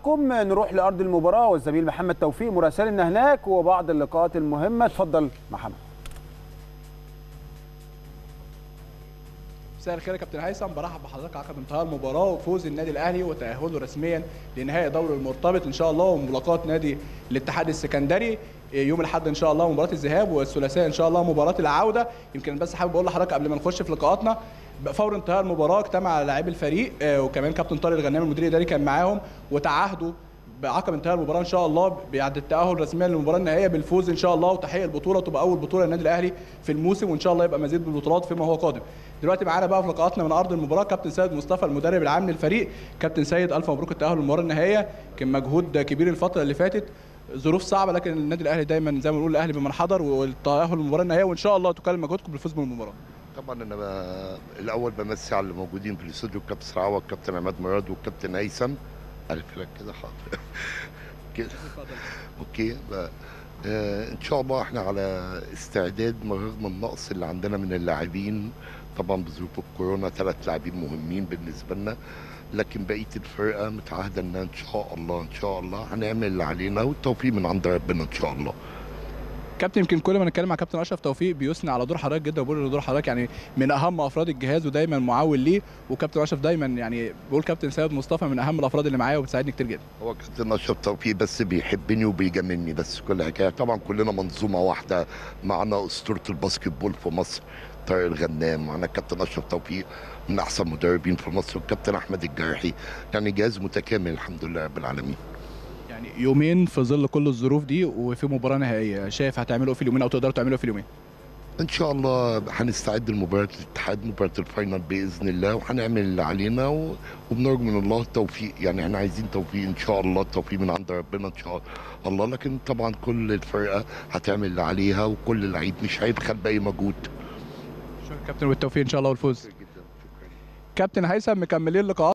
كم نروح لارض المباراه والزميل محمد توفيق مراسلنا هناك وبعض اللقاءات المهمه اتفضل محمد مساء الخير يا كابتن هيثم برحب بحضرتك عقب انتهاء المباراه وفوز النادي الاهلي وتاهله رسميا لنهائي دوري المرتبط ان شاء الله وملاقات نادي الاتحاد السكندري يوم الاحد ان شاء الله مباراه الذهاب والثلاثاء ان شاء الله مباراه العوده يمكن بس حابب اقول لحضرتك قبل ما نخش في لقاءاتنا فور انتهاء المباراه اجتمع لاعبي الفريق وكمان كابتن طارق الغنام المدير الاداري كان معاهم وتعهدوا بعقب انتهاء المباراه ان شاء الله بعد التاهل رسميا للمباراه النهائيه بالفوز ان شاء الله وتحقيق البطوله تبقى اول بطوله للنادي الاهلي في الموسم وان شاء الله يبقى مزيد بالبطولات فيما هو قادم دلوقتي معانا بقى في لقاءاتنا من ارض المباراه كابتن سيد مصطفى المدرب العام للفريق كابتن سيد الف مبروك التاهل للمباراه النهائيه كان مجهود كبير الفتره اللي فاتت ظروف صعبه لكن النادي الاهلي دايما زي ما بنقول الاهلي بمن حضر والتاهل للمباراه النهائيه وان شاء الله تكلم مجهودكم بالفوز بالمباراه طبعا انا ب... الاول بمسي على اللي موجودين في الاستوديو الكابتن سراوه والكابتن عماد مراد والكابتن هيثم الف لك كده حاضر كده اوكي ب... آه ان شاء الله احنا على استعداد رغم النقص اللي عندنا من اللاعبين طبعا بظروف الكورونا ثلاث لاعبين مهمين بالنسبه لنا لكن بقيه الفرقه متعهده ان ان شاء الله ان شاء الله هنعمل اللي علينا والتوفيق من عند ربنا ان شاء الله كابتن يمكن كل ما نتكلم مع كابتن اشرف توفيق بيثني على دور حضرتك جدا وبيقول دور حضرتك يعني من اهم افراد الجهاز ودايما معاون ليه وكابتن اشرف دايما يعني بيقول كابتن سيد مصطفى من اهم الافراد اللي معايا وبتساعدني كتير جدا هو كابتن اشرف توفيق بس بيحبني وبيجاملني بس كل حكايه طبعا كلنا منظومه واحده معانا اسطوره الباسكت بول في مصر طارق الغنام معانا الكابتن اشرف توفيق من احسن مدربين في مصر والكابتن احمد الجارحي يعني جهاز متكامل الحمد لله رب العالمين يعني يومين في ظل كل الظروف دي وفي مباراه نهائيه شايف هتعملوا في اليومين او تقدروا تعملوا في اليومين ان شاء الله هنستعد لمباراه الاتحاد مباراه الفاينل باذن الله وهنعمل اللي علينا و... وبنرجو من الله التوفيق يعني احنا عايزين توفيق ان شاء الله التوفيق من عند ربنا ان شاء الله لكن طبعا كل الفرقه هتعمل اللي عليها وكل لعيب مش هيبخل باي مجهود شكرا كابتن والتوفيق ان شاء الله والفوز كابتن هيثم مكملين لقاءات